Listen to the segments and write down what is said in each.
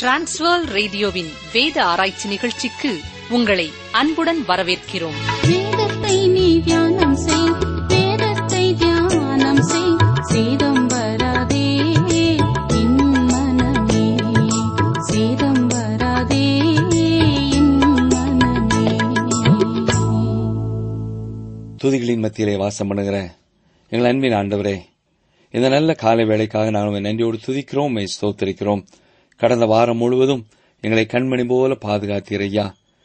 transfer ரேடியோவின் வேத ஆராய்ச்சி நிகழ்ச்சிக்கு உங்களை அன்புடன் வரவேற்கிறோம் வேதத்தை நீ தியானம் செய் வேதத்தை தியானம் செய் சேதம் வராதே என் மனமே சேதம் வராதே என் மனமே துதிகளின் மத்தியிலே வாசம் பண்ணுகிற எங்கள் அன்பின் ஆண்டவரே இந்த நல்ல காலை வேளைக்காக நாங்கள் உம்மை நன்றியோடு துதிக்கிறோம் உம்மை ஸ்தோத்திரிக்கிறோம் கடந்த வாரம் முழுவதும் எங்களை கண்மணி போல பாதுகாத்தீர் ஐயா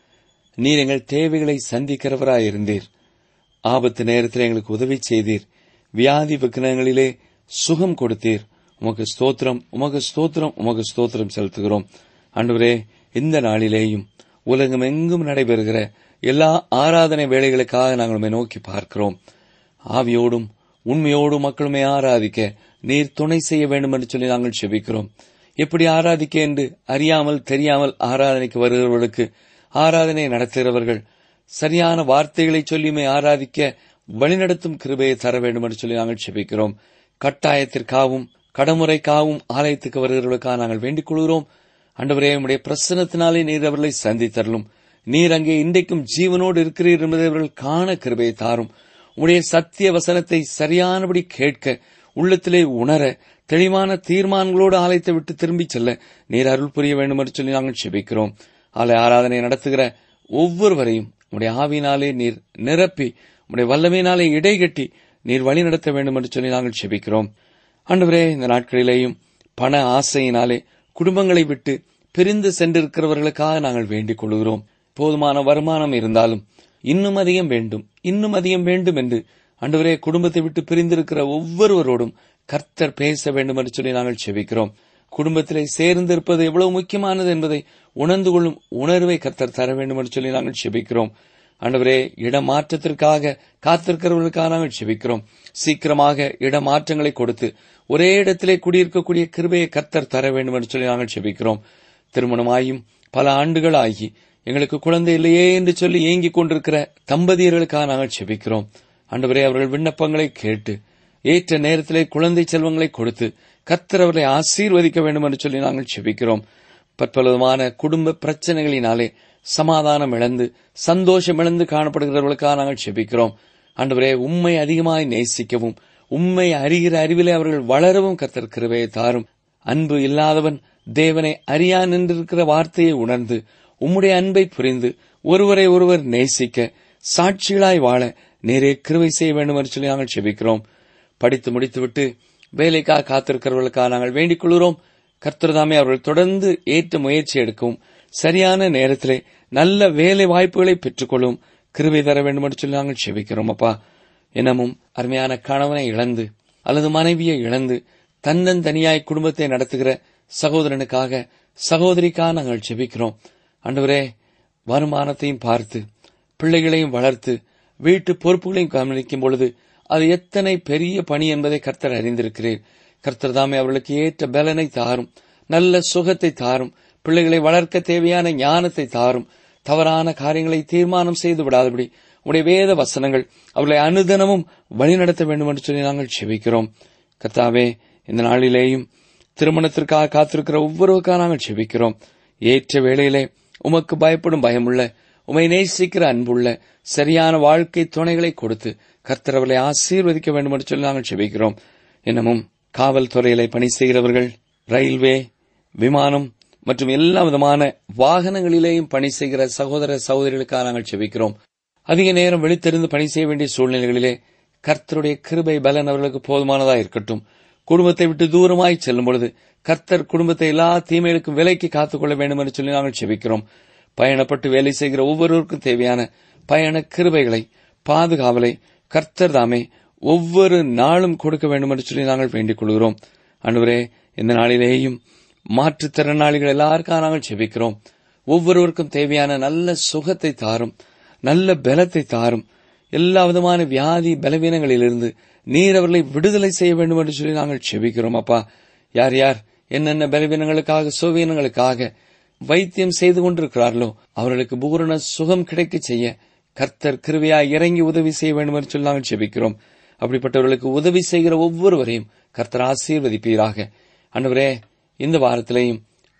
நீர் எங்கள் தேவைகளை சந்திக்கிறவராயிருந்தீர் ஆபத்து நேரத்தில் எங்களுக்கு உதவி செய்தீர் வியாதி விக்னங்களிலே சுகம் கொடுத்தீர் உமக்கு ஸ்தோத்திரம் உமக்கு ஸ்தோத்திரம் உமக்கு ஸ்தோத்திரம் செலுத்துகிறோம் ஆண்டவரே இந்த நாளிலேயும் உலகம் எங்கும் நடைபெறுகிற எல்லா ஆராதனை வேலைகளுக்காக நாங்கள் உம்மை நோக்கி பார்க்கிறோம் ஆவியோடும் உண்மையோடும் மக்களுமே ஆராதிக்க நீர் துணை செய்ய வேண்டும் என்று சொல்லி நாங்கள் செபிக்கிறோம் எப்படி ஆராதிக்க என்று அறியாமல் தெரியாமல் ஆராதனைக்கு வருகிறவர்களுக்கு ஆராதனை நடத்துகிறவர்கள் சரியான வார்த்தைகளை சொல்லியுமே ஆராதிக்க வழிநடத்தும் கிருபையை தர வேண்டும் என்று சொல்லி நாங்கள் செபிக்கிறோம் கட்டாயத்திற்காகவும் கடமுறைக்காகவும் ஆலயத்துக்கு வருகிறவர்களுக்காக நாங்கள் வேண்டிக் கொள்கிறோம் ஆண்டவரே உம்முடைய பிரசனத்தினாலே நீர் அவர்களை சந்தித்தரலும் நீர் அங்கே இன்றைக்கும் ஜீவனோடு இருக்கிறீர் என்பதை அவர்கள் காண கிருபையை தாரும் உம்முடைய சத்திய வசனத்தை சரியானபடி கேட்க உள்ளத்திலே உணர தெளிவான தீர்மானங்களோடு ஆலயத்தை விட்டு திரும்பிச் செல்ல நீர் அருள் புரிய வேண்டும் என்று சொல்லி நாங்கள் செபிக்கிறோம் ஆலய ஆராதனை நடத்துகிற ஒவ்வொருவரையும் உடைய ஆவினாலே நீர் நிரப்பி உடைய வல்லமையினாலே இடைகட்டி நீர் வழி நடத்த வேண்டும் என்று சொல்லி நாங்கள் செபிக்கிறோம் ஆண்டவரே இந்த நாட்களிலேயும் பண ஆசையினாலே குடும்பங்களை விட்டு பிரிந்து சென்றிருக்கிறவர்களுக்காக நாங்கள் வேண்டிக் கொள்கிறோம் போதுமான வருமானம் இருந்தாலும் இன்னும் அதிகம் வேண்டும் இன்னும் அதிகம் வேண்டும் என்று ஆண்டவரே குடும்பத்தை விட்டு பிரிந்திருக்கிற ஒவ்வொருவரோடும் கர்த்தர் பேச வேண்டும் என்று சொல்லி நாங்கள் செபிக்கிறோம் குடும்பத்திலே சேர்ந்திருப்பது எவ்வளவு முக்கியமானது என்பதை உணர்ந்து கொள்ளும் உணர்வை கர்த்தர் தர வேண்டும் என்று சொல்லி நாங்கள் செபிக்கிறோம் ஆண்டவரே இடமாற்றத்திற்காக காத்திருக்கிறவர்களுக்காக நாங்கள் செபிக்கிறோம் சீக்கிரமாக இடமாற்றங்களை கொடுத்து ஒரே இடத்திலே குடியிருக்கக்கூடிய கிருபையை கர்த்தர் தர வேண்டும் என்று சொல்லி நாங்கள் செபிக்கிறோம் திருமணமாயும் பல ஆண்டுகள் ஆகி எங்களுக்கு குழந்தை இல்லையே என்று சொல்லி ஏங்கிக் கொண்டிருக்கிற தம்பதியர்களுக்காக நாங்கள் செபிக்கிறோம் ஆண்டவரே அவர்கள் விண்ணப்பங்களை கேட்டு ஏற்ற நேரத்திலே குழந்தை செல்வங்களை கொடுத்து கர்த்தர் அவர்களை ஆசீர்வதிக்க வேண்டும் என்று சொல்லி நாங்கள் செபிக்கிறோம் பற்பலவிதமான குடும்ப பிரச்சனைகளினாலே சமாதானம் இழந்து சந்தோஷம் இழந்து காணப்படுகிறவர்களுக்காக நாங்கள் செபிக்கிறோம் ஆண்டவரே உம்மை அதிகமாய் நேசிக்கவும் உம்மை அறிகிற அறிவிலே அவர்கள் வளரவும் கர்த்தர் கிருபையை தாரும் அன்பு இல்லாதவன் தேவனை அறியா நின்றிருக்கிற வார்த்தையை உணர்ந்து உம்முடைய அன்பை புரிந்து ஒருவரை ஒருவர் நேசிக்க சாட்சிகளாய் வாழ நேரே கிருவை செய்ய வேண்டும் என்று சொல்லி நாங்கள் செபிக்கிறோம் படித்து முடித்துவிட்டு வேலைக்காக காத்திருக்கிறவர்களுக்காக நாங்கள் வேண்டிக் கொள்கிறோம் கர்த்தர்தாமே அவர்கள் தொடர்ந்து ஏற்ற முயற்சி எடுக்கவும் சரியான நேரத்திலே நல்ல வேலை வாய்ப்புகளை பெற்றுக்கொள்ளும் கிருவை தர வேண்டும் என்று சொல்லி நாங்கள் செபிக்கிறோம் அப்பா எனமும் அருமையான கணவனை இழந்து அல்லது மனைவியை இழந்து தன்னந்தனியாய் குடும்பத்தை நடத்துகிற சகோதரனுக்காக சகோதரிக்காக நாங்கள் செபிக்கிறோம் ஆண்டவரே வருமானத்தையும் பார்த்து பிள்ளைகளையும் வளர்த்து வீட்டு பொறுப்புகளையும் கவனிக்கும் பொழுது அது எத்தனை பெரிய பணி என்பதை கர்த்தர் அறிந்திருக்கிறீர் கர்த்தர் தாமே அவர்களுக்கு ஏற்ற பலனை தாரும் நல்ல சுகத்தை தாரும் பிள்ளைகளை வளர்க்க தேவையான ஞானத்தை தாரும் தவறான காரியங்களை தீர்மானம் செய்து விடாதபடி உடைய வேத வசனங்கள் அவர்களை அனுதினமும் வழிநடத்த வேண்டும் என்று சொல்லி நாங்கள் செபிக்கிறோம் கர்த்தாவே இந்த நாளிலேயும் திருமணத்திற்காக காத்திருக்கிற ஒவ்வொருவருக்காக நாங்கள் செபிக்கிறோம் ஏற்ற வேளையிலே உமக்கு பயப்படும் பயமுள்ள உமை நேசிக்கிற அன்புள்ள சரியான வாழ்க்கை துணைகளை கொடுத்து கர்த்தரவர்களை ஆசீர்வதிக்க வேண்டும் என்று சொல்லி நாங்கள் செபிக்கிறோம் இன்னமும் காவல்துறையிலே பணி செய்கிறவர்கள் ரயில்வே விமானம் மற்றும் எல்லா விதமான வாகனங்களிலேயும் பணி செய்கிற சகோதர சகோதரிகளுக்காக நாங்கள் செபிக்கிறோம் அதிக நேரம் வெளித்தெரிந்து பணி செய்ய வேண்டிய சூழ்நிலைகளிலே கர்த்தருடைய கிருபை பலன் அவர்களுக்கு போதுமானதா இருக்கட்டும் குடும்பத்தை விட்டு தூரமாய் செல்லும் பொழுது கர்த்தர் குடும்பத்தை எல்லா தீமைகளுக்கும் விலைக்கு காத்துக்கொள்ள வேண்டும் என்று சொல்லி நாங்கள் செபிக்கிறோம் பயணப்பட்டு வேலை செய்கிற ஒவ்வொருவருக்கும் தேவையான பயண கிருபைகளை பாதுகாவலை கர்த்தர் தாமே ஒவ்வொரு நாளும் கொடுக்க வேண்டும் என்று சொல்லி நாங்கள் வேண்டிக் கொள்கிறோம் அன்றுவரே இந்த நாளிலேயும் மாற்றுத்திறனாளிகள் எல்லாருக்காக நாங்கள் செபிக்கிறோம் ஒவ்வொருவருக்கும் தேவையான நல்ல சுகத்தை தாரும் நல்ல பலத்தை தாரும் எல்லா விதமான வியாதி பலவீனங்களிலிருந்து நீர் அவர்களை விடுதலை செய்ய வேண்டும் என்று சொல்லி நாங்கள் செபிக்கிறோம் அப்பா யார் யார் என்னென்ன பலவீனங்களுக்காக சுவீனங்களுக்காக வைத்தியம் செய்து கொண்டிருக்கிறார்களோ அவர்களுக்கு பூரண சுகம் கிடைக்க செய்ய கர்த்தர் கிருவையா இறங்கி உதவி செய்ய வேண்டும் என்று சொல்லி நாங்கள் செபிக்கிறோம் அப்படிப்பட்டவர்களுக்கு உதவி செய்கிற ஒவ்வொருவரையும் கர்த்தர் ஆசீர்வதிப்பீராக அன்றுவரே இந்த வாரத்திலேயும்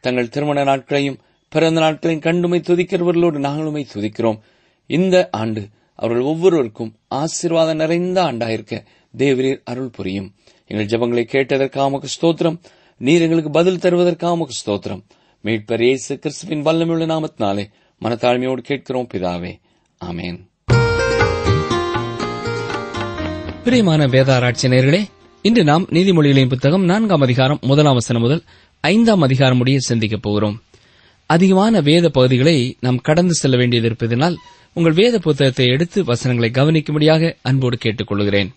தங்கள் திருமண நாட்களையும் பிறந்த நாட்களையும் கண்டுமை துதிக்கிறவர்களோடு நாங்களுமை துதிக்கிறோம் இந்த ஆண்டு அவர்கள் ஒவ்வொருவருக்கும் ஆசீர்வாதம் நிறைந்த ஆண்டாயிருக்க தேவரீர் அருள் புரியும் எங்கள் ஜெபங்களை கேட்டதற்காக உமக்கு ஸ்தோத்திரம் நீர் எங்களுக்கு பதில் தருவதற்காக உமக்கு ஸ்தோத்திரம் மீட்பர் இயேசு கிறிஸ்துவின் வல்லமையுள்ள நாமத்தினாலே மனத்தாழ்மையோடு கேட்கிறோம் பிதாவே ஆமென் பிரியமான வேதாராய்ச்சி நேர்களே இன்று நாம் நீதிமொழிகளின் புத்தகம் நான்காம் அதிகாரம் முதலாம் வசனம் முதல் ஐந்தாம் அதிகாரம் முடிய சிந்திக்கப் போகிறோம் அதிகமான வேத பகுதிகளை நாம் கடந்து செல்ல வேண்டியது இருப்பதனால் உங்கள் வேத புத்தகத்தை எடுத்து வசனங்களை கவனிக்கும்படியாக அன்போடு கேட்டுக் கொள்கிறேன்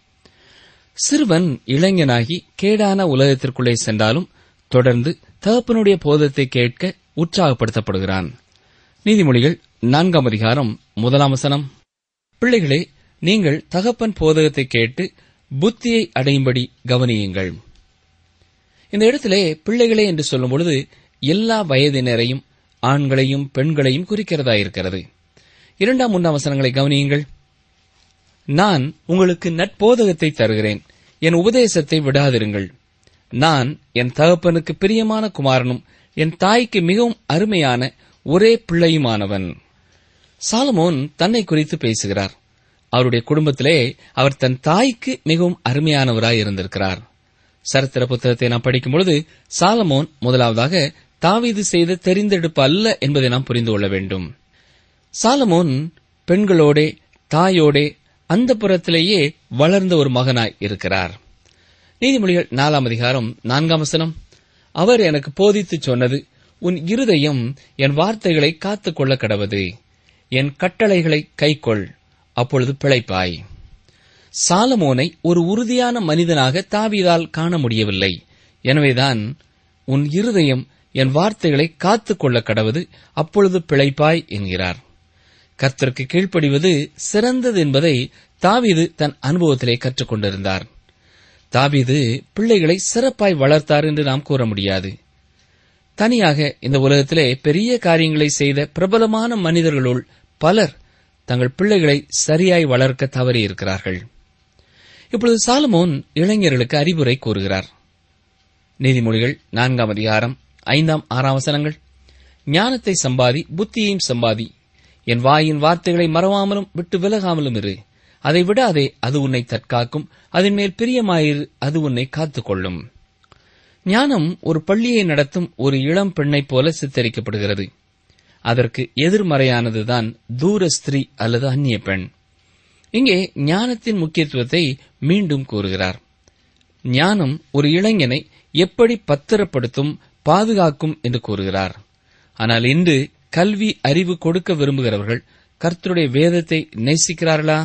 சிறுவன் இளைஞனாகி கேடான உலகத்திற்குள்ளே சென்றாலும் தொடர்ந்து தகப்பனுடைய போதத்தை கேட்க உற்சாகப்படுத்தப்படுகிறான் நீதிமொழிகள் நான்காம் அதிகாரம் முதலாம் வசனம் பிள்ளைகளே நீங்கள் தகப்பன் போதகத்தை கேட்டு புத்தியை அடையும்படி கவனியுங்கள் இந்த இடத்திலே பிள்ளைகளே என்று சொல்லும் பொழுது எல்லா வயதினரையும் ஆண்களையும் பெண்களையும் குறிக்கிறதா இருக்கிறது இரண்டாம் மூன்றாம் வசனங்களை கவனியுங்கள் நான் உங்களுக்கு நட்போதகத்தை தருகிறேன் என் உபதேசத்தை விடாதிருங்கள் நான் என் தகப்பனுக்கு பிரியமான குமாரனும் என் தாய்க்கு மிகவும் அருமையான ஒரே பிள்ளையுமானவன் சாலமோன் தன்னை குறித்து பேசுகிறார் அவருடைய குடும்பத்திலே அவர் தன் தாய்க்கு மிகவும் அருமையானவராய் இருந்திருக்கிறார் சரித்திர புத்தகத்தை நாம் படிக்கும் பொழுது சாலமோன் முதலாவதாக தாவீது செய்த தெரிந்தெடுப்பு அல்ல என்பதை நாம் புரிந்து கொள்ள வேண்டும் சாலமோன் பெண்களோடே தாயோடே அந்த புறத்திலேயே வளர்ந்த ஒரு மகனாய் இருக்கிறார் நீதிமொழிகள் நாலாம் அதிகாரம் நான்காம் வசனம் அவர் எனக்கு போதித்துச் சொன்னது உன் இருதயம் என் வார்த்தைகளை காத்துக் கொள்ள கடவது என் கட்டளைகளை கைக்கொள் அப்பொழுது பிழைப்பாய் சாலமோனை ஒரு உறுதியான மனிதனாக தாவீதால் காண முடியவில்லை எனவேதான் உன் இருதயம் என் வார்த்தைகளை காத்துக் கொள்ள கடவது அப்பொழுது பிழைப்பாய் என்கிறார் கர்த்தருக்கு கீழ்ப்படிவது சிறந்தது என்பதை தாவீது தன் அனுபவத்திலே கற்றுக்கொண்டிருந்தார் தாவீது பிள்ளைகளை சிறப்பாய் வளர்த்தார் என்று நாம் கூற முடியாது தனியாக இந்த உலகத்திலே பெரிய காரியங்களை செய்த பிரபலமான மனிதர்களுள் பலர் தங்கள் பிள்ளைகளை சரியாய் வளர்க்க தவறியிருக்கிறார்கள் இப்பொழுது சாலமோன் இளைஞர்களுக்கு அறிவுரை கூறுகிறார் நீதிமொழிகள் நான்காம் அதிகாரம் ஐந்தாம் ஆறாம் வசனங்கள் ஞானத்தை சம்பாதி புத்தியையும் சம்பாதி என் வாயின் வார்த்தைகளை மறவாமலும் விட்டு விலகாமலும் இரு அதை விடாதே அது உன்னை தற்காக்கும் அதன் மேல் பிரியமாயிரு அது உன்னை காத்துக்கொள்ளும் ஞானம் ஒரு பள்ளியை நடத்தும் ஒரு இளம் பெண்ணைப் போல சித்தரிக்கப்படுகிறது அதற்கு எதிர்மறையானதுதான் தூர ஸ்திரீ அல்லது அந்நிய பெண் இங்கே ஞானத்தின் முக்கியத்துவத்தை மீண்டும் கூறுகிறார் ஞானம் ஒரு இளைஞனை எப்படி பத்திரப்படுத்தும் பாதுகாக்கும் என்று கூறுகிறார் ஆனால் இன்று கல்வி அறிவு கொடுக்க விரும்புகிறவர்கள் கர்த்தருடைய வேதத்தை நேசிக்கிறார்களா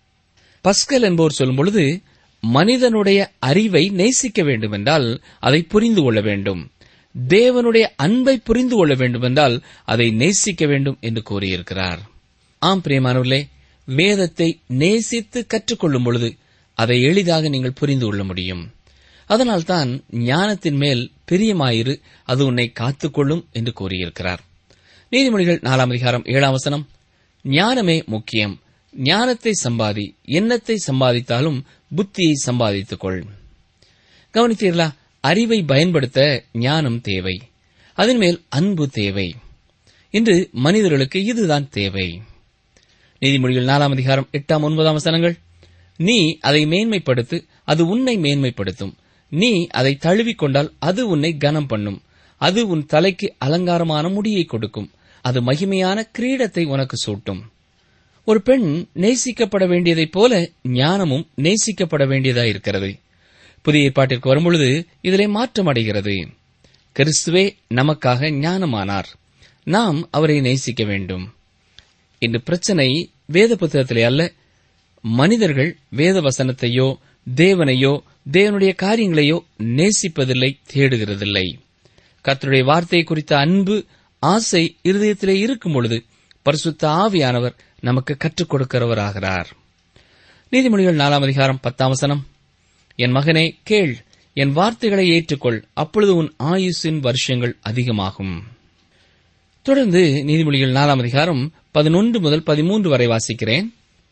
பஸ்கல் என்பவர் சொல்லும் பொழுது மனிதனுடைய அறிவை நேசிக்க வேண்டுமென்றால் அதை புரிந்து கொள்ள வேண்டும் தேவனுடைய அன்பை புரிந்து கொள்ள வேண்டுமென்றால் அதை நேசிக்க வேண்டும் என்று கூறியிருக்கிறார் ஆம் பிரியமானவர்களே வேதத்தை நேசித்து கற்றுக்கொள்ளும் பொழுது அதை எளிதாக நீங்கள் புரிந்து கொள்ள முடியும் அதனால்தான் ஞானத்தின் மேல் பிரியமாயிரு அது உன்னை காத்துக்கொள்ளும் என்று கூறியிருக்கிறார் நீதிமொழிகள் நாலாம் அதிகாரம் ஏழாம் வசனம் ஞானமே முக்கியம் ஞானத்தை சம்பாதி எண்ணத்தை சம்பாதித்தாலும் புத்தியை சம்பாதித்துக் கொள் கவனித்தீர்களா அறிவை பயன்படுத்த ஞானம் தேவை அதன் மேல் அன்பு தேவை இன்று மனிதர்களுக்கு இதுதான் தேவை நீதிமொழிகள் நாலாம் அதிகாரம் எட்டாம் ஒன்பதாம் வசனங்கள் நீ அதை மேன்மைப்படுத்து அது உன்னை மேன்மைப்படுத்தும் நீ அதை தழுவிக்கொண்டால் அது உன்னை கனம் பண்ணும் அது உன் தலைக்கு அலங்காரமான முடியை கொடுக்கும் அது மகிமையான கிரீடத்தை உனக்கு சூட்டும் ஒரு பெண் நேசிக்கப்பட வேண்டியதைப் போல ஞானமும் நேசிக்கப்பட வேண்டியதாயிருக்கிறது புதிய ஏற்பாட்டிற்கு வரும்பொழுது இதிலே மாற்றம் அடைகிறது கிறிஸ்துவே நமக்காக ஞானமானார் நாம் அவரை நேசிக்க வேண்டும் இன்று பிரச்சனை வேத புத்தகத்திலே அல்ல மனிதர்கள் வேத வசனத்தையோ தேவனையோ தேவனுடைய காரியங்களையோ நேசிப்பதில்லை தேடுகிறதில்லை கர்த்தருடைய வார்த்தை குறித்த அன்பு ஆசை இருதயத்திலே இருக்கும் பொழுது பரிசுத்த ஆவியானவர் நமக்கு கற்றுக் கொடுக்கிறவராகிறார் நீதிமொழிகள் நாலாம் அதிகாரம் பத்தாம் வசனம் என் மகனே கேள் என் வார்த்தைகளை ஏற்றுக்கொள் அப்பொழுது உன் ஆயுசின் வருஷங்கள் அதிகமாகும் தொடர்ந்து நீதிமொழிகள் நாலாம் அதிகாரம் பதினொன்று முதல் பதிமூன்று வரை வாசிக்கிறேன்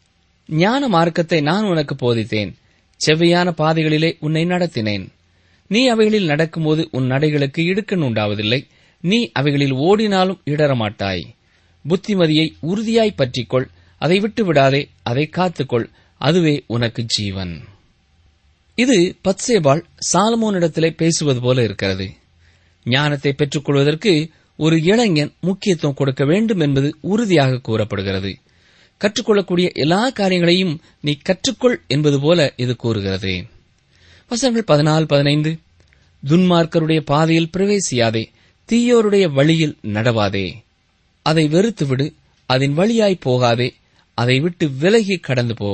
ஞான மார்க்கத்தை நான் உனக்கு போதித்தேன் செவ்வையான பாதைகளிலே உன்னை நடத்தினேன் நீ அவைகளில் நடக்கும்போது உன் நடைகளுக்கு இடுக்கண் உண்டாவதில்லை நீ அவைகளில் ஓடினாலும் இடரமாட்டாய் புத்திமதியை உறுதியாய் பற்றிக்கொள் அதை விட்டு விடாதே அதை காத்துக்கொள் அதுவே உனக்கு ஜீவன் இது பத்சேபாள் சாலமோனிடத்திலே பேசுவது போல இருக்கிறது ஞானத்தை பெற்றுக்கொள்வதற்கு ஒரு இளைஞன் முக்கியத்துவம் கொடுக்க வேண்டும் என்பது உறுதியாக கூறப்படுகிறது கற்றுக்கொள்ளக்கூடிய எல்லா காரியங்களையும் நீ கற்றுக்கொள் என்பது போல இது கூறுகிறது வசனங்கள் பதினாலு பதினைந்து துன்மார்க்கருடைய பாதையில் பிரவேசியாதே தீயோருடைய வழியில் நடவாதே அதை வெறுத்துவிடு அதன் வழியாய் போகாதே அதை விட்டு விலகி கடந்து போ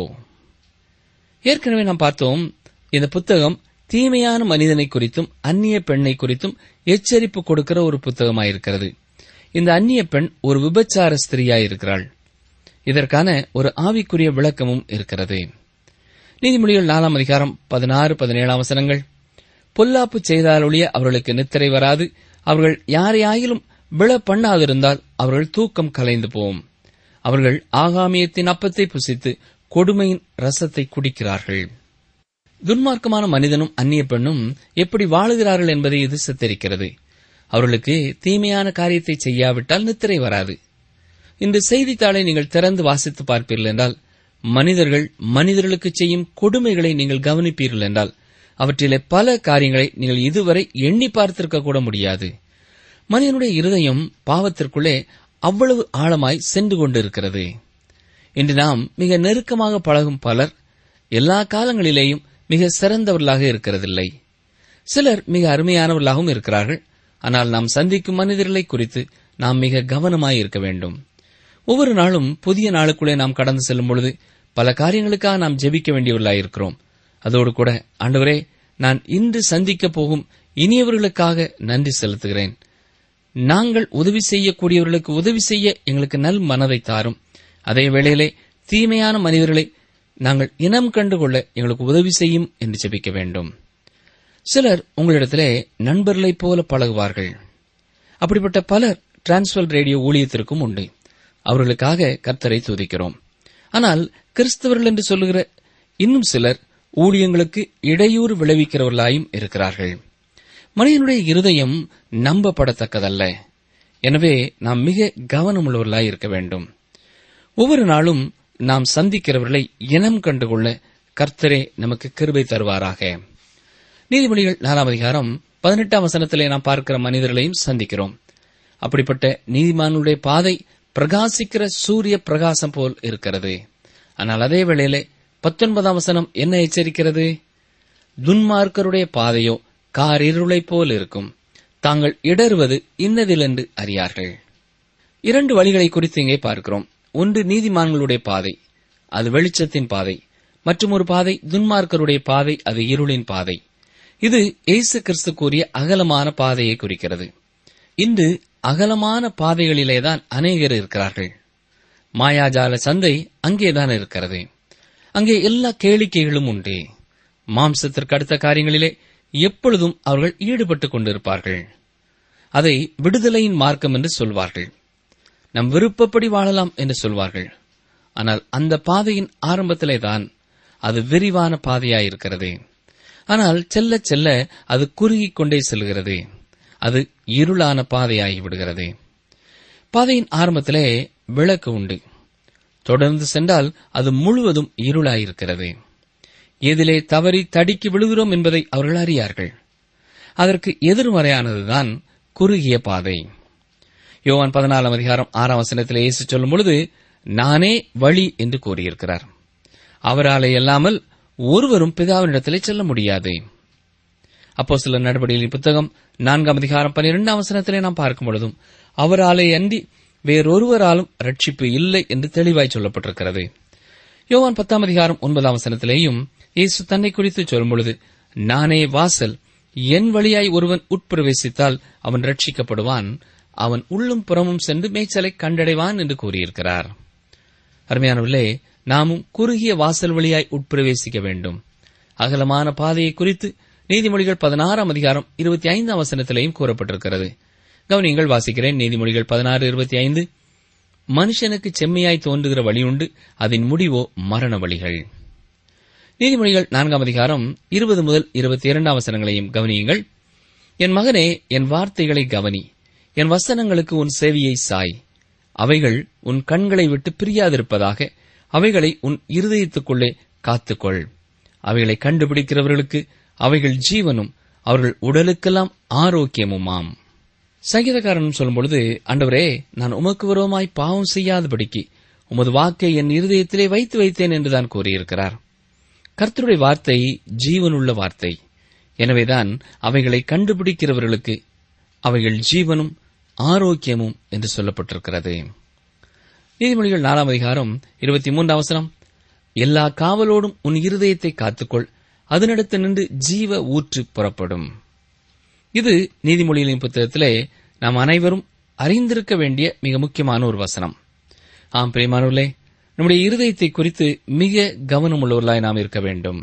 ஏற்கனவே நாம் பார்த்தோம் இந்த புத்தகம் தீமையான மனிதனை குறித்தும் அந்நிய பெண்ணை குறித்தும் எச்சரிப்பு கொடுக்கிற ஒரு புத்தகமாயிருக்கிறது இந்த அந்நிய பெண் ஒரு விபச்சார ஸ்திரியாயிருக்கிறாள் இதற்கான ஒரு ஆவிக்குரிய விளக்கமும் இருக்கிறது நீதிமொழிகள் நாலாம் அதிகாரம் பதினாறு பதினேழாம் வசனங்கள் பொல்லாப்பு செய்தாலொழிய அவர்களுக்கு நித்திரை வராது அவர்கள் யாரையாயிலும் விழ பண்ணாதிருந்தால் அவர்கள் தூக்கம் கலைந்து போகும் அவர்கள் ஆகாமியத்தின் அப்பத்தை புசித்து கொடுமையின் ரசத்தை குடிக்கிறார்கள் துன்மார்க்கமான மனிதனும் அந்நிய பெண்ணும் எப்படி வாழுகிறார்கள் என்பதை இது சித்தரிக்கிறது அவர்களுக்கு தீமையான காரியத்தை செய்யாவிட்டால் நித்திரை வராது இந்த செய்தித்தாளை நீங்கள் திறந்து வாசித்து பார்ப்பீர்கள் என்றால் மனிதர்கள் மனிதர்களுக்கு செய்யும் கொடுமைகளை நீங்கள் கவனிப்பீர்கள் என்றால் அவற்றிலே பல காரியங்களை நீங்கள் இதுவரை எண்ணி பார்த்திருக்க கூட முடியாது மனிதனுடைய இருதயம் பாவத்திற்குள்ளே அவ்வளவு ஆழமாய் சென்று கொண்டிருக்கிறது இன்று நாம் மிக நெருக்கமாக பழகும் பலர் எல்லா காலங்களிலேயும் மிக சிறந்தவர்களாக இருக்கிறதில்லை சிலர் மிக அருமையானவர்களாகவும் இருக்கிறார்கள் ஆனால் நாம் சந்திக்கும் மனிதர்களை குறித்து நாம் மிக கவனமாய் இருக்க வேண்டும் ஒவ்வொரு நாளும் புதிய நாளுக்குள்ளே நாம் கடந்து செல்லும் பொழுது பல காரியங்களுக்காக நாம் ஜெபிக்க வேண்டியவர்களாயிருக்கிறோம் அதோடு கூட ஆண்டவரே நான் இன்று சந்திக்கப் போகும் இனியவர்களுக்காக நன்றி செலுத்துகிறேன் நாங்கள் உதவி செய்யக்கூடியவர்களுக்கு உதவி செய்ய எங்களுக்கு நல் மனதை தாரும் அதே வேளையிலே தீமையான மனிதர்களை நாங்கள் இனம் கண்டு கொள்ள எங்களுக்கு உதவி செய்யும் என்று ஜெபிக்க வேண்டும் சிலர் உங்களிடத்திலே நண்பர்களைப் போல பழகுவார்கள் அப்படிப்பட்ட பலர் டிரான்ஸ்வர் ரேடியோ ஊழியத்திற்கும் உண்டு அவர்களுக்காக கர்த்தரை துதிக்கிறோம் ஆனால் கிறிஸ்தவர்கள் என்று சொல்லுகிற இன்னும் சிலர் ஊழியங்களுக்கு இடையூறு விளைவிக்கிறவர்களாயும் இருக்கிறார்கள் மனிதனுடைய இருதயம் நம்பப்படத்தக்கதல்ல எனவே நாம் மிக கவனமுள்ளவர்களாய் இருக்க வேண்டும் ஒவ்வொரு நாளும் நாம் சந்திக்கிறவர்களை இனம் கண்டுகொள்ள கர்த்தரே நமக்கு கிருபை தருவாராக நீதிமொழிகள் நாலாம் அதிகாரம் பதினெட்டாம் வசனத்திலே நாம் பார்க்கிற மனிதர்களையும் சந்திக்கிறோம் அப்படிப்பட்ட நீதிமானுடைய பாதை பிரகாசிக்கிற சூரிய பிரகாசம் போல் இருக்கிறது ஆனால் அதே வேளையிலே பத்தொன்பதாம் வசனம் என்ன எச்சரிக்கிறது துன்மார்க்கருடைய பாதையோ காரிருளைப் போல் இருக்கும் தாங்கள் இடறுவது இன்னதிலென்று அறியார்கள் இரண்டு வழிகளை குறித்து இங்கே பார்க்கிறோம் ஒன்று நீதிமான்களுடைய பாதை அது வெளிச்சத்தின் பாதை மற்றும் ஒரு பாதை துன்மார்க்கருடைய பாதை அது இருளின் பாதை இது இயேசு கிறிஸ்து கூறிய அகலமான பாதையை குறிக்கிறது இன்று அகலமான பாதைகளிலேதான் அநேகர் இருக்கிறார்கள் மாயாஜால சந்தை அங்கேதான் இருக்கிறது அங்கே எல்லா கேளிக்கைகளும் உண்டு மாம்சத்திற்கு அடுத்த காரியங்களிலே எப்பொழுதும் அவர்கள் ஈடுபட்டுக் கொண்டிருப்பார்கள் அதை விடுதலையின் மார்க்கம் என்று சொல்வார்கள் நம் விருப்பப்படி வாழலாம் என்று சொல்வார்கள் ஆனால் அந்த பாதையின் ஆரம்பத்திலே தான் அது விரிவான பாதையாயிருக்கிறது ஆனால் செல்ல செல்ல அது குறுகிக் கொண்டே செல்கிறது அது இருளான பாதையாகி விடுகிறது பாதையின் ஆரம்பத்திலே விளக்கு உண்டு தொடர்ந்து சென்றால் அது முழுவதும் இருளாயிருக்கிறது எதிலே தவறி தடிக்கு விழுகிறோம் என்பதை அவர்கள் அறியார்கள் அதற்கு எதிர்மறையானதுதான் குறுகிய பாதை யோவான் பதினாலாம் அதிகாரம் ஆறாம் வசனத்தில் இயேசு சொல்லும் பொழுது நானே வழி என்று கூறியிருக்கிறார் அவராலே அல்லாமல் ஒருவரும் பிதாவினிடத்திலே செல்ல முடியாது அப்போ சில நடவடிக்கைகளின் புத்தகம் நான்காம் அதிகாரம் பன்னிரெண்டாம் வசனத்திலே நாம் பார்க்கும் பொழுதும் அவராலே அன்றி வேறொருவராலும் ரட்சிப்பு இல்லை என்று தெளிவாய் சொல்லப்பட்டிருக்கிறது யோவான் பத்தாம் அதிகாரம் ஒன்பதாம் வசனத்திலேயும் இயேசு தன்னை குறித்து சொல்லும் பொழுது நானே வாசல் என் வழியாய் ஒருவன் உட்பிரவேசித்தால் அவன் ரட்சிக்கப்படுவான் அவன் உள்ளும் புறமும் சென்று மேய்ச்சலை கண்டடைவான் என்று கூறியிருக்கிறார் அருமையானவர்களே நாமும் குறுகிய வாசல் வழியாய் உட்பிரவேசிக்க வேண்டும் அகலமான பாதையை குறித்து நீதிமொழிகள் பதினாறாம் அதிகாரம் இருபத்தி ஐந்தாம் வசனத்திலேயும் கூறப்பட்டிருக்கிறது கவனியங்கள் வாசிக்கிறேன் நீதிமொழிகள் பதினாறு இருபத்தி ஐந்து மனுஷனுக்கு செம்மையாய் தோன்றுகிற வழியுண்டு அதன் முடிவோ மரண வழிகள் நீதிமொழிகள் நான்காம் அதிகாரம் இருபது முதல் இருபத்தி இரண்டாம் வசனங்களையும் கவனியுங்கள் என் மகனே என் வார்த்தைகளை கவனி என் வசனங்களுக்கு உன் செவியை சாய் அவைகள் உன் கண்களை விட்டு பிரியாதிருப்பதாக அவைகளை உன் இருதயத்துக்குள்ளே காத்துக்கொள் அவைகளை கண்டுபிடிக்கிறவர்களுக்கு அவைகள் ஜீவனும் அவர்கள் உடலுக்கெல்லாம் ஆரோக்கியமுமாம் சங்கீதக்காரன் சொல்லும்பொழுது ஆண்டவரே நான் உமக்கு விரோதமாய் பாவம் செய்யாதபடிக்கு உமது வாக்கை என் இருதயத்திலே வைத்து வைத்தேன் என்றுதான் கூறியிருக்கிறார் கர்த்தருடைய வார்த்தை ஜீவனுள்ள வார்த்தை எனவேதான் அவைகளை கண்டுபிடிக்கிறவர்களுக்கு அவைகள் ஜீவனும் ஆரோக்கியமும் என்று சொல்லப்பட்டிருக்கிறது நீதிமொழிகள் நாலாம் அதிகாரம் இருபத்தி மூன்றாம் அவசரம் எல்லா காவலோடும் உன் இருதயத்தை காத்துக்கொள் அதனிடத்து நின்று ஜீவ ஊற்று புறப்படும் இது நீதிமொழிகளின் புத்தகத்திலே நாம் அனைவரும் அறிந்திருக்க வேண்டிய மிக முக்கியமான ஒரு வசனம் ஆம் பிரியமானவர்களே நம்முடைய இருதயத்தை குறித்து மிக கவனமுள்ளவர்களாய் நாம் இருக்க வேண்டும்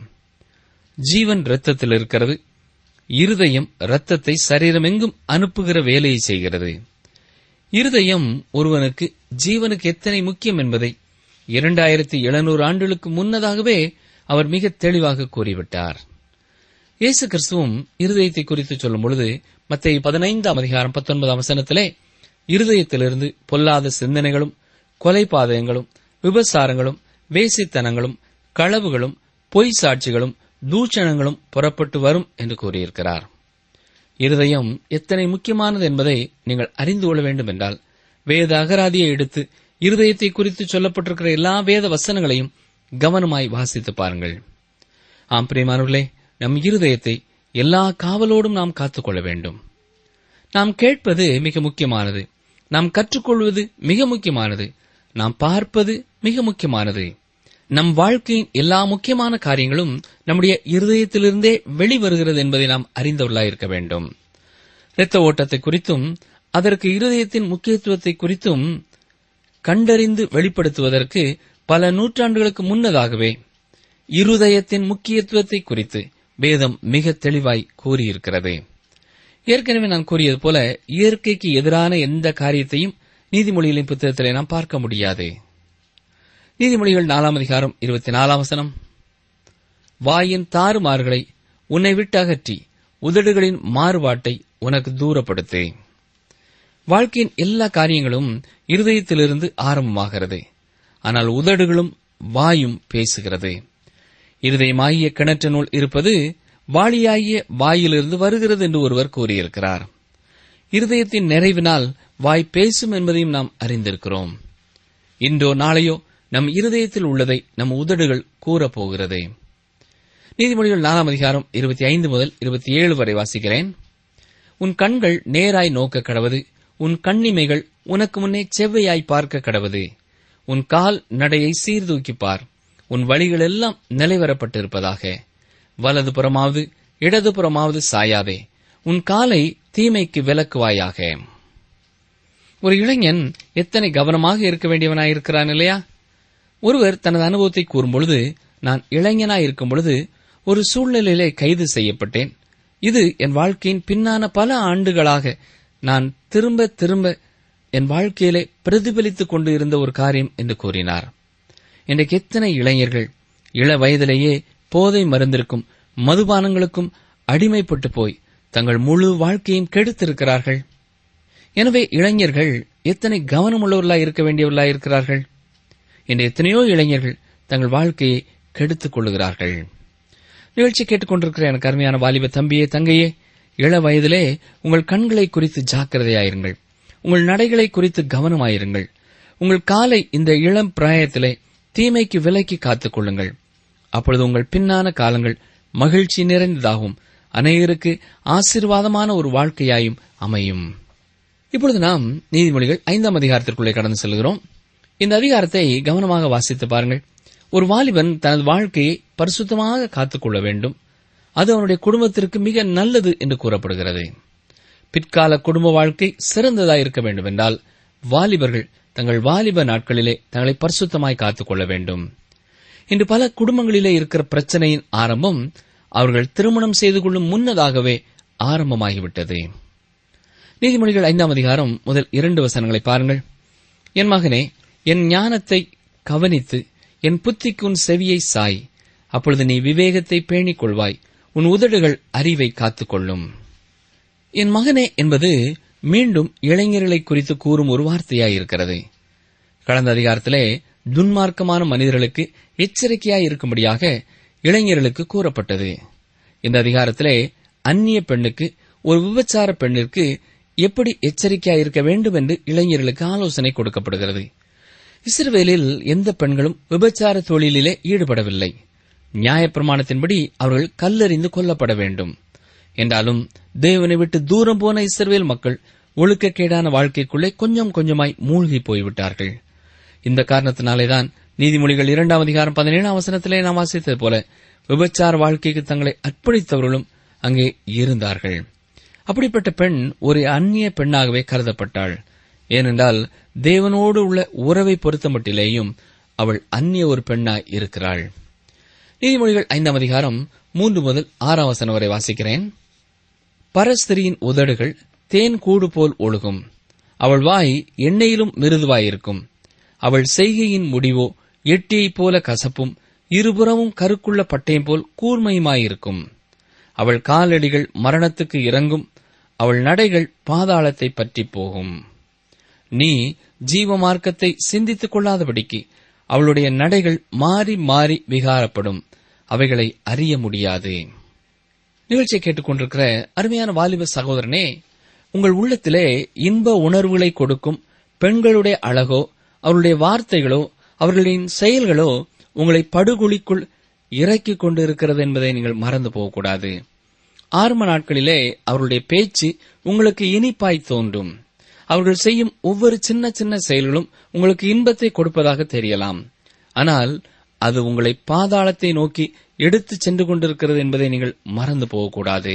ஜீவன் இரத்தத்தில் இருக்கிறது இருதயம் இரத்தத்தை சரீரமெங்கும் அனுப்புகிற வேலையை செய்கிறது இருதயம் ஒருவனுக்கு ஜீவனுக்கு எத்தனை முக்கியம் என்பதை இரண்டாயிரத்தி எழுநூறு ஆண்டுகளுக்கு முன்னதாகவே அவர் மிக தெளிவாக கூறிவிட்டார் இயேசு கிறிஸ்துவும் இருதயத்தை குறித்து சொல்லும் பொழுது மத்திய பதினைந்தாம் அதிகாரம் பத்தொன்பதாம் வசனத்திலே இருதயத்திலிருந்து பொல்லாத சிந்தனைகளும் கொலைபாதகங்களும் விபசாரங்களும் வேசித்தனங்களும் களவுகளும் பொய் சாட்சிகளும் தூஷணங்களும் புறப்பட்டு வரும் என்று கூறியிருக்கிறார் இருதயம் எத்தனை முக்கியமானது என்பதை நீங்கள் அறிந்து கொள்ள வேண்டும் என்றால் வேத அகராதியை எடுத்து இருதயத்தை குறித்து சொல்லப்பட்டிருக்கிற எல்லா வேத வசனங்களையும் கவனமாய் வாசித்து பாருங்கள் ஆம் பிரியமானவர்களே நம் இருதயத்தை எல்லா காவலோடும் நாம் காத்துக்கொள்ள வேண்டும் நாம் கேட்பது மிக முக்கியமானது நாம் கற்றுக்கொள்வது மிக முக்கியமானது நாம் பார்ப்பது மிக முக்கியமானது நம் வாழ்க்கையின் எல்லா முக்கியமான காரியங்களும் நம்முடைய இருதயத்திலிருந்தே வெளிவருகிறது என்பதை நாம் அறிந்தவர்களாயிருக்க வேண்டும் இரத்த ஓட்டத்தை குறித்தும் அதற்கு இருதயத்தின் முக்கியத்துவத்தை குறித்தும் கண்டறிந்து வெளிப்படுத்துவதற்கு பல நூற்றாண்டுகளுக்கு முன்னதாகவே இருதயத்தின் முக்கியத்துவத்தை குறித்து வேதம் மிக தெளிவாய் கூறியிருக்கிறது ஏற்கனவே நான் கூறியது போல இயற்கைக்கு எதிரான எந்த காரியத்தையும் நீதிமொழிகளின் புத்தகத்திலே நாம் பார்க்க முடியாது நீதிமொழிகள் நாலாம் அதிகாரம் இருபத்தி நாலாம் வசனம் வாயின் தாறுமாறுகளை உன்னை விட்டு அகற்றி உதடுகளின் மாறுபாட்டை உனக்கு தூரப்படுத்து வாழ்க்கையின் எல்லா காரியங்களும் இருதயத்திலிருந்து ஆரம்பமாகிறது ஆனால் உதடுகளும் வாயும் பேசுகிறது இருதயமாகிய கிணற்றினுள் இருப்பது வாளியாகிய வாயிலிருந்து வருகிறது என்று ஒருவர் கூறியிருக்கிறார் இருதயத்தின் நிறைவினால் வாய் பேசும் என்பதையும் நாம் அறிந்திருக்கிறோம் இன்றோ நாளையோ நம் இருதயத்தில் உள்ளதை நம் உதடுகள் கூறப்போகிறது நீதிமொழிகள் நாலாம் அதிகாரம் இருபத்தி ஐந்து முதல் இருபத்தி ஏழு வரை வாசிக்கிறேன் உன் கண்கள் நேராய் நோக்க கடவது உன் கண்ணிமைகள் உனக்கு முன்னே செவ்வையாய் பார்க்க கடவது உன் கால் நடையை சீர்தூக்கிப் பார் உன் வழிகள் எல்லாம் நிலைவரப்பட்டிருப்பதாக வலது புறமாவது இடது புறமாவது சாயாதே உன் காலை தீமைக்கு விலக்குவாயாக ஒரு இளைஞன் எத்தனை கவனமாக இருக்க வேண்டியவனாயிருக்கிறான் இல்லையா ஒருவர் தனது அனுபவத்தை கூறும்பொழுது நான் இளைஞனாய் இருக்கும் பொழுது ஒரு சூழ்நிலையிலே கைது செய்யப்பட்டேன் இது என் வாழ்க்கையின் பின்னான பல ஆண்டுகளாக நான் திரும்ப திரும்ப என் வாழ்க்கையிலே பிரதிபலித்துக் கொண்டு இருந்த ஒரு காரியம் என்று கூறினார் இன்றைக்கு எத்தனை இளைஞர்கள் இள வயதிலேயே போதை மருந்திற்கும் மதுபானங்களுக்கும் அடிமைப்பட்டு போய் தங்கள் முழு வாழ்க்கையும் கெடுத்திருக்கிறார்கள் எனவே இளைஞர்கள் எத்தனை கவனமுள்ளவர்களாய் இருக்க வேண்டியவர்களாய் இருக்கிறார்கள் இன்று எத்தனையோ இளைஞர்கள் தங்கள் வாழ்க்கையை கெடுத்துக் கொள்ளுகிறார்கள் நிகழ்ச்சி கேட்டுக்கொண்டிருக்கிற எனக்கு அருமையான வாலிப தம்பியே தங்கையே இள வயதிலே உங்கள் கண்களை குறித்து ஜாக்கிரதையாயிருங்கள் உங்கள் நடைகளை குறித்து கவனமாயிருங்கள் உங்கள் காலை இந்த இளம் பிராயத்திலே தீமைக்கு விலக்கி காத்துக் கொள்ளுங்கள் அப்பொழுது உங்கள் பின்னான காலங்கள் மகிழ்ச்சி நிறைந்ததாகவும் அநேகருக்கு ஆசீர்வாதமான ஒரு வாழ்க்கையாயும் அமையும் இப்பொழுது நாம் நீதிமொழிகள் ஐந்தாம் அதிகாரத்திற்குள்ளே கடந்து செல்கிறோம் இந்த அதிகாரத்தை கவனமாக வாசித்து பாருங்கள் ஒரு வாலிபன் தனது வாழ்க்கையை பரிசுத்தமாக காத்துக்கொள்ள வேண்டும் அது அவனுடைய குடும்பத்திற்கு மிக நல்லது என்று கூறப்படுகிறது பிற்கால குடும்ப வாழ்க்கை சிறந்ததாயிருக்க வேண்டும் என்றால் வாலிபர்கள் தங்கள் வாலிப நாட்களிலே தங்களை பரிசுத்தமாய் காத்துக்கொள்ள வேண்டும் இன்று பல குடும்பங்களிலே இருக்கிற பிரச்சனையின் ஆரம்பம் அவர்கள் திருமணம் செய்து கொள்ளும் முன்னதாகவே ஆரம்பமாகிவிட்டது நீதிமொழிகள் ஐந்தாம் அதிகாரம் முதல் இரண்டு வசனங்களை பாருங்கள் என் மகனே என் ஞானத்தை கவனித்து என் புத்திக்கு உன் செவியை சாய் அப்பொழுது நீ விவேகத்தை பேணிக் கொள்வாய் உன் உதடுகள் அறிவை காத்துக்கொள்ளும் என் மகனே என்பது மீண்டும் இளைஞர்களை குறித்து கூறும் ஒரு வார்த்தையாயிருக்கிறது கடந்த அதிகாரத்திலே துன்மார்க்கமான மனிதர்களுக்கு எச்சரிக்கையாய் இருக்கும்படியாக இளைஞர்களுக்கு கூறப்பட்டது இந்த அதிகாரத்திலே அந்நிய பெண்ணுக்கு ஒரு விபச்சார பெண்ணிற்கு எப்படி எச்சரிக்கையாய் இருக்க வேண்டும் என்று இளைஞர்களுக்கு ஆலோசனை கொடுக்கப்படுகிறது இஸ்ரவேலில் எந்த பெண்களும் விபச்சார தொழிலிலே ஈடுபடவில்லை நியாயப்பிரமாணத்தின்படி அவர்கள் கல்லறிந்து கொல்லப்பட வேண்டும் என்றாலும் தேவனை விட்டு தூரம் போன இஸ்ரவேல் மக்கள் ஒழுக்கக்கேடான வாழ்க்கைக்குள்ளே கொஞ்சம் கொஞ்சமாய் மூழ்கி போய்விட்டார்கள் இந்த காரணத்தினாலேதான் நீதிமொழிகள் இரண்டாம் அதிகாரம் பதினேழாம் வசனத்திலே நாம் வாசித்தது போல விபச்சார வாழ்க்கைக்கு தங்களை அர்ப்பணித்தவர்களும் அங்கே இருந்தார்கள் அப்படிப்பட்ட பெண் ஒரு அந்நிய பெண்ணாகவே கருதப்பட்டாள் ஏனென்றால் தேவனோடு உள்ள உறவை பொறுத்தமட்டிலேயும் அவள் அந்நிய ஒரு பெண்ணாய் இருக்கிறாள் நீதிமொழிகள் ஐந்தாம் அதிகாரம் மூன்று முதல் ஆறாம் வசனம் வரை வாசிக்கிறேன் பரஸ்திரியின் உதடுகள் தேன் கூடு போல் ஒழுகும் அவள் வாய் எண்ணெயிலும் மிருதுவாயிருக்கும் அவள் செய்கையின் முடிவோ எட்டியைப் போல கசப்பும் இருபுறமும் கருக்குள்ள பட்டயம் போல் கூர்மையுமாயிருக்கும் அவள் காலடிகள் மரணத்துக்கு இறங்கும் அவள் நடைகள் பாதாளத்தை பற்றி போகும் நீ ஜீவ மார்க்கத்தை சிந்தித்துக் கொள்ளாதபடிக்கு அவளுடைய நடைகள் மாறி மாறி விகாரப்படும் அவைகளை அறிய முடியாது நிகழ்ச்சியை கேட்டுக்கொண்டிருக்கிற அருமையான வாலிப சகோதரனே உங்கள் உள்ளத்திலே இன்ப உணர்வுகளை கொடுக்கும் பெண்களுடைய அழகோ அவருடைய வார்த்தைகளோ அவர்களின் செயல்களோ உங்களை படுகொலிக்குள் இறக்கிக் கொண்டிருக்கிறது என்பதை நீங்கள் மறந்து போகக்கூடாது ஆரம்ப நாட்களிலே அவருடைய பேச்சு உங்களுக்கு இனிப்பாய் தோன்றும் அவர்கள் செய்யும் ஒவ்வொரு சின்ன சின்ன செயல்களும் உங்களுக்கு இன்பத்தை கொடுப்பதாக தெரியலாம் ஆனால் அது உங்களை பாதாளத்தை நோக்கி எடுத்துச் சென்று கொண்டிருக்கிறது என்பதை நீங்கள் மறந்து போகக்கூடாது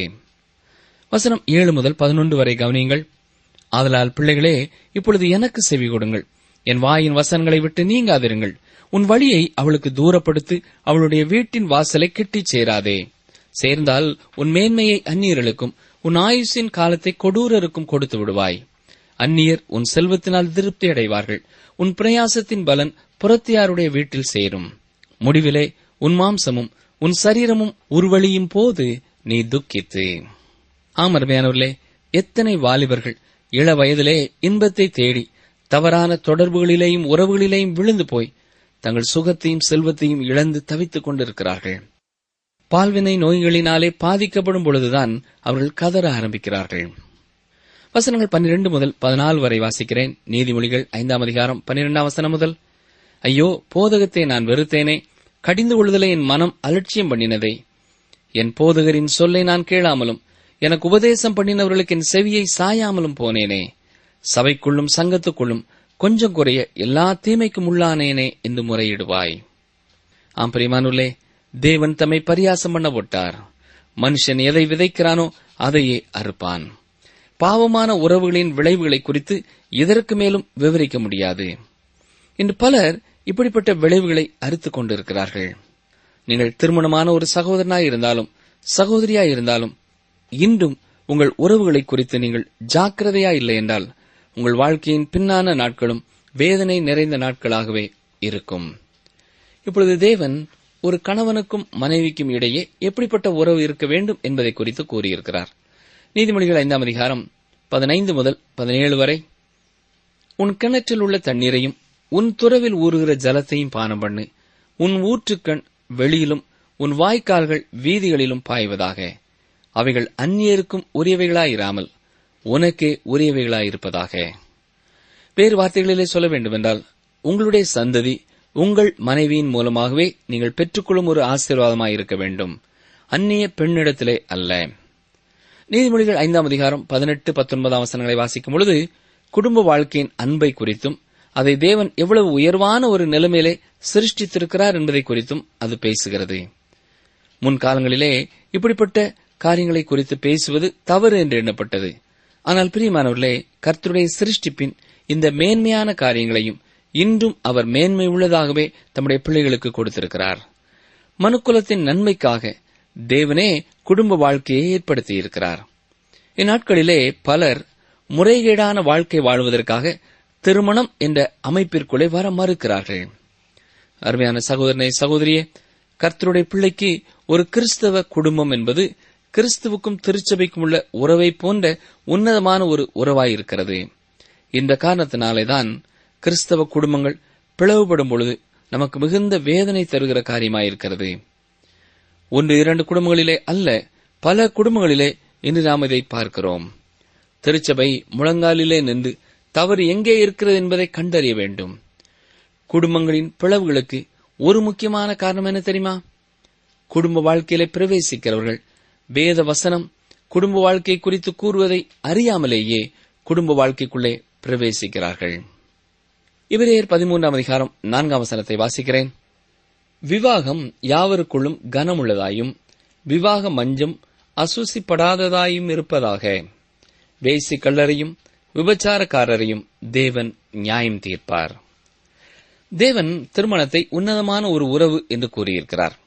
வசனம் ஏழு முதல் பதினொன்று வரை கவனியுங்கள் ஆதலால் பிள்ளைகளே இப்பொழுது எனக்கு செவி கொடுங்கள் என் வாயின் வசனங்களை விட்டு நீங்காதிருங்கள் உன் வழியை அவளுக்கு தூரப்படுத்து அவளுடைய வீட்டின் வாசலை கெட்டிச் சேராதே சேர்ந்தால் உன் மேன்மையை அந்நியர்களுக்கும் உன் ஆயுசின் காலத்தை கொடூரருக்கும் கொடுத்து விடுவாய் அந்நியர் உன் செல்வத்தினால் திருப்தி அடைவார்கள் உன் பிரயாசத்தின் பலன் புறத்தியாருடைய வீட்டில் சேரும் முடிவிலே உன் மாம்சமும் உன் சரீரமும் உருவழியும் போது நீ துக்கித்து ஆம் அருமையானவர்களே எத்தனை வாலிபர்கள் இள வயதிலே இன்பத்தை தேடி தவறான தொடர்புகளிலேயும் உறவுகளிலேயும் விழுந்து போய் தங்கள் சுகத்தையும் செல்வத்தையும் இழந்து தவித்துக் கொண்டிருக்கிறார்கள் பால்வினை நோய்களினாலே பாதிக்கப்படும் பொழுதுதான் அவர்கள் கதற ஆரம்பிக்கிறார்கள் வசனங்கள் பன்னிரண்டு முதல் பதினாலு வரை வாசிக்கிறேன் நீதிமொழிகள் ஐந்தாம் அதிகாரம் பன்னிரெண்டாம் வசனம் முதல் ஐயோ போதகத்தை நான் வெறுத்தேனே கடிந்து கொள்ளுதலை என் மனம் அலட்சியம் பண்ணினதே என் போதகரின் சொல்லை நான் கேளாமலும் எனக்கு உபதேசம் பண்ணினவர்களுக்கு என் செவியை சாயாமலும் போனேனே சபைக்குள்ளும் சங்கத்துக்குள்ளும் கொஞ்சம் குறைய எல்லா தீமைக்கும் உள்ளானேனே என்று முறையிடுவாய் ஆம் பிரிமானுள்ளே தேவன் தம்மை பரியாசம் பண்ண விட்டார் மனுஷன் எதை விதைக்கிறானோ அதையே அறுப்பான் பாவமான உறவுகளின் விளைவுகளை குறித்து இதற்கு மேலும் விவரிக்க முடியாது இன்று பலர் இப்படிப்பட்ட விளைவுகளை அறுத்துக் கொண்டிருக்கிறார்கள் நீங்கள் திருமணமான ஒரு சகோதரனாய் இருந்தாலும் சகோதரியாய் இருந்தாலும் இன்றும் உங்கள் உறவுகளை குறித்து நீங்கள் ஜாக்கிரதையா இல்லை என்றால் உங்கள் வாழ்க்கையின் பின்னான நாட்களும் வேதனை நிறைந்த நாட்களாகவே இருக்கும் இப்பொழுது தேவன் ஒரு கணவனுக்கும் மனைவிக்கும் இடையே எப்படிப்பட்ட உறவு இருக்க வேண்டும் என்பதை குறித்து கூறியிருக்கிறார் நீதிமொழிகள் ஐந்தாம் அதிகாரம் பதினைந்து முதல் பதினேழு வரை உன் கிணற்றில் உள்ள தண்ணீரையும் உன் துறவில் ஊறுகிற ஜலத்தையும் பானம் பண்ணு உன் ஊற்றுக்கண் வெளியிலும் உன் வாய்க்கால்கள் வீதிகளிலும் பாய்வதாக அவைகள் அந்நியருக்கும் உரியவைகளாயிராமல் உனக்கே உரியவைகளாயிருப்பதாக வேறு வார்த்தைகளிலே சொல்ல வேண்டுமென்றால் உங்களுடைய சந்ததி உங்கள் மனைவியின் மூலமாகவே நீங்கள் பெற்றுக்கொள்ளும் ஒரு ஆசீர்வாதமாயிருக்க வேண்டும் அந்நிய பெண்ணிடத்திலே அல்ல நீதிமொழிகள் ஐந்தாம் அதிகாரம் பதினெட்டு பத்தொன்பதாம் வசனங்களை வாசிக்கும் பொழுது குடும்ப வாழ்க்கையின் அன்பை குறித்தும் அதை தேவன் எவ்வளவு உயர்வான ஒரு நிலைமையிலே சிருஷ்டித்திருக்கிறார் என்பதை குறித்தும் அது பேசுகிறது முன்காலங்களிலே இப்படிப்பட்ட காரியங்களை குறித்து பேசுவது தவறு என்று எண்ணப்பட்டது ஆனால் பிரியமானவர்களே கர்த்தருடைய சிருஷ்டிப்பின் இந்த மேன்மையான காரியங்களையும் இன்றும் அவர் மேன்மை உள்ளதாகவே தம்முடைய பிள்ளைகளுக்கு கொடுத்திருக்கிறார் மனுக்குலத்தின் நன்மைக்காக தேவனே குடும்ப வாழ்க்கையை ஏற்படுத்தியிருக்கிறார் இந்நாட்களிலே பலர் முறைகேடான வாழ்க்கை வாழ்வதற்காக திருமணம் என்ற அமைப்பிற்குள்ளே வர மறுக்கிறார்கள் அருமையான சகோதரனை சகோதரியே கர்த்தருடைய பிள்ளைக்கு ஒரு கிறிஸ்தவ குடும்பம் என்பது கிறிஸ்துவுக்கும் திருச்சபைக்கும் உள்ள உறவை போன்ற உன்னதமான ஒரு உறவாயிருக்கிறது இந்த காரணத்தினாலேதான் கிறிஸ்தவ குடும்பங்கள் பிளவுபடும் பொழுது நமக்கு மிகுந்த வேதனை தருகிற காரியமாயிருக்கிறது ஒன்று இரண்டு குடும்பங்களிலே அல்ல பல குடும்பங்களிலே இன்று நாம் இதை பார்க்கிறோம் திருச்சபை முழங்காலிலே நின்று தவறு எங்கே இருக்கிறது என்பதை கண்டறிய வேண்டும் குடும்பங்களின் பிளவுகளுக்கு ஒரு முக்கியமான காரணம் என்ன தெரியுமா குடும்ப வாழ்க்கையிலே பிரவேசிக்கிறவர்கள் வேத வசனம் குடும்ப வாழ்க்கை குறித்து கூறுவதை அறியாமலேயே குடும்ப வாழ்க்கைக்குள்ளே பிரவேசிக்கிறார்கள் இவரேர் பதிமூன்றாம் அதிகாரம் நான்காம் வசனத்தை வாசிக்கிறேன் விவாகம் யாவருக்குள்ளும் கனமுள்ளதாயும் விவாக மஞ்சம் அசூசிப்படாததாயும் இருப்பதாக வேசி கள்ளரையும் விபச்சாரக்காரரையும் தேவன் நியாயம் தீர்ப்பார் தேவன் திருமணத்தை உன்னதமான ஒரு உறவு என்று கூறியிருக்கிறார்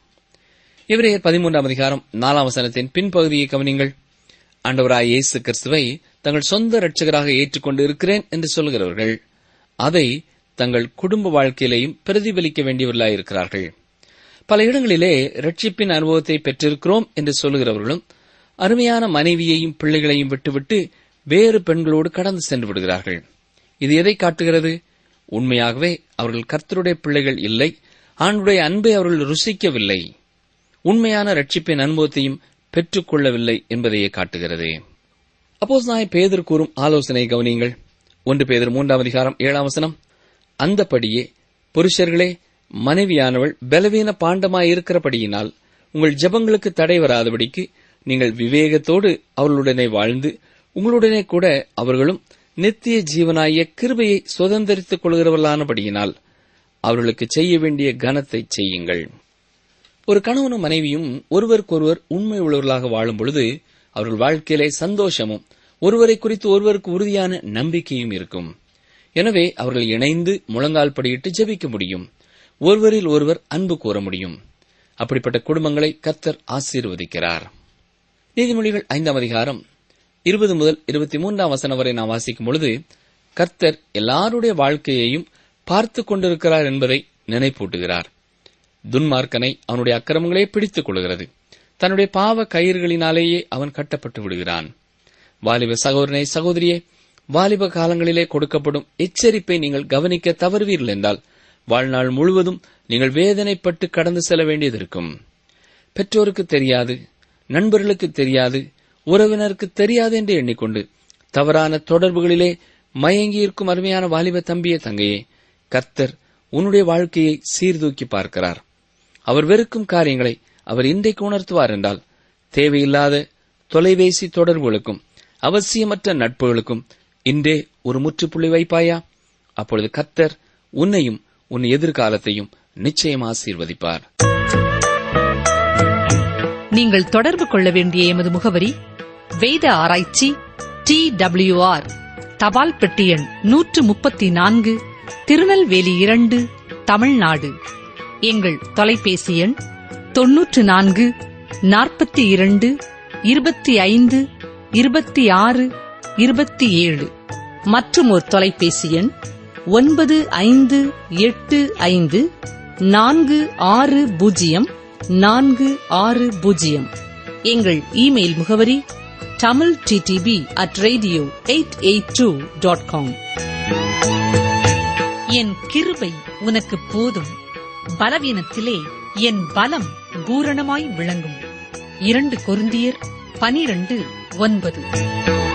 இவரேர் பதிமூன்றாம் அதிகாரம் நாலாம் வசனத்தின் பின்பகுதியை கவனிங்கள் ஆண்டவராய் இயேசு கிறிஸ்துவை தங்கள் சொந்த இரட்சகராக ஏற்றுக்கொண்டு இருக்கிறேன் என்று சொல்கிறவர்கள் அதை தங்கள் குடும்ப வாழ்க்கையிலேயும் பிரதிபலிக்க வேண்டியவர்களாயிருக்கிறார்கள் பல இடங்களிலே ரட்சிப்பின் அனுபவத்தை பெற்றிருக்கிறோம் என்று சொல்லுகிறவர்களும் அருமையான மனைவியையும் பிள்ளைகளையும் விட்டுவிட்டு வேறு பெண்களோடு கடந்து சென்று விடுகிறார்கள் இது எதை காட்டுகிறது உண்மையாகவே அவர்கள் கர்த்தருடைய பிள்ளைகள் இல்லை ஆண்டுடைய அன்பை அவர்கள் ருசிக்கவில்லை உண்மையான ரட்சிப்பின் அனுபவத்தையும் பெற்றுக் கொள்ளவில்லை என்பதையே காட்டுகிறது அப்போஸ் நாய் பேதர் கூறும் ஆலோசனை கவனியுங்கள் ஒன்று பேதர் மூன்றாம் அதிகாரம் ஏழாம் வசனம் அந்தபடியே புருஷர்களே மனைவியானவள் பலவீன பாண்டமாய் இருக்கிறபடியினால் உங்கள் ஜெபங்களுக்கு தடை வராதபடிக்கு நீங்கள் விவேகத்தோடு அவர்களுடனே வாழ்ந்து உங்களுடனே கூட அவர்களும் நித்திய ஜீவனாய கிருபையை சுதந்திரித்துக் கொள்கிறவர்களானபடியினால் அவர்களுக்கு செய்ய வேண்டிய கனத்தை செய்யுங்கள் ஒரு கணவனும் மனைவியும் ஒருவருக்கொருவர் உண்மை உள்ளவர்களாக வாழும் பொழுது அவர்கள் வாழ்க்கையிலே சந்தோஷமும் ஒருவரை குறித்து ஒருவருக்கு உறுதியான நம்பிக்கையும் இருக்கும் எனவே அவர்கள் இணைந்து முழங்கால் படியிட்டு ஜெபிக்க முடியும் ஒருவரில் ஒருவர் அன்பு கூற முடியும் அப்படிப்பட்ட குடும்பங்களை கர்த்தர் ஆசீர்வதிக்கிறார் நீதிமொழிகள் ஐந்தாம் அதிகாரம் இருபது முதல் இருபத்தி மூன்றாம் வசனம் வரை நாம் வாசிக்கும் பொழுது கர்த்தர் எல்லாருடைய வாழ்க்கையையும் பார்த்துக் கொண்டிருக்கிறார் என்பதை நினைப்பூட்டுகிறார் துன்மார்க்கனை அவனுடைய அக்கிரமங்களே பிடித்துக் கொள்கிறது தன்னுடைய பாவ கயிறுகளினாலேயே அவன் கட்டப்பட்டு விடுகிறான் வாலிப சகோதரனை சகோதரியே வாலிப காலங்களிலே கொடுக்கப்படும் எச்சரிப்பை நீங்கள் கவனிக்க தவறுவீர்கள் என்றால் வாழ்நாள் முழுவதும் நீங்கள் வேதனைப்பட்டு கடந்து செல்ல வேண்டியது இருக்கும் பெற்றோருக்கு தெரியாது நண்பர்களுக்கு தெரியாது உறவினருக்கு தெரியாது என்று எண்ணிக்கொண்டு தவறான தொடர்புகளிலே மயங்கியிருக்கும் அருமையான வாலிப தம்பியே தங்கையே கர்த்தர் உன்னுடைய வாழ்க்கையை சீர்தூக்கி பார்க்கிறார் அவர் வெறுக்கும் காரியங்களை அவர் இன்றைக்கு உணர்த்துவார் என்றால் தேவையில்லாத தொலைபேசி தொடர்புகளுக்கும் அவசியமற்ற நட்புகளுக்கும் இன்றே ஒரு முற்றுப்புள்ளி வைப்பாயா அப்பொழுது கர்த்தர் உன்னையும் உன் எதிர்காலத்தையும் நிச்சயம் ஆசீர்வதிப்பார் நீங்கள் தொடர்பு கொள்ள வேண்டிய எமது முகவரி வேத ஆராய்ச்சி டி ஆர் தபால் பெட்டி எண் நூற்று முப்பத்தி நான்கு திருநெல்வேலி இரண்டு தமிழ்நாடு எங்கள் தொலைபேசி எண் தொன்னூற்று நான்கு நாற்பத்தி இரண்டு இருபத்தி ஐந்து இருபத்தி ஆறு இருபத்தி ஏழு மற்றும் ஒரு தொலைபேசி எண் ஒன்பது ஐந்து எட்டு ஐந்து நான்கு ஆறு பூஜ்ஜியம் நான்கு ஆறு பூஜ்ஜியம் எங்கள் இமெயில் முகவரி Tamil DTP at radio eight eight two dot com என் கிருபை உனக்கு போதும் பலவீனத்திலே என் பலம் பூரணமாய் விளங்கும் இரண்டு கொருந்தியர் பனிரண்டு ஒன்பது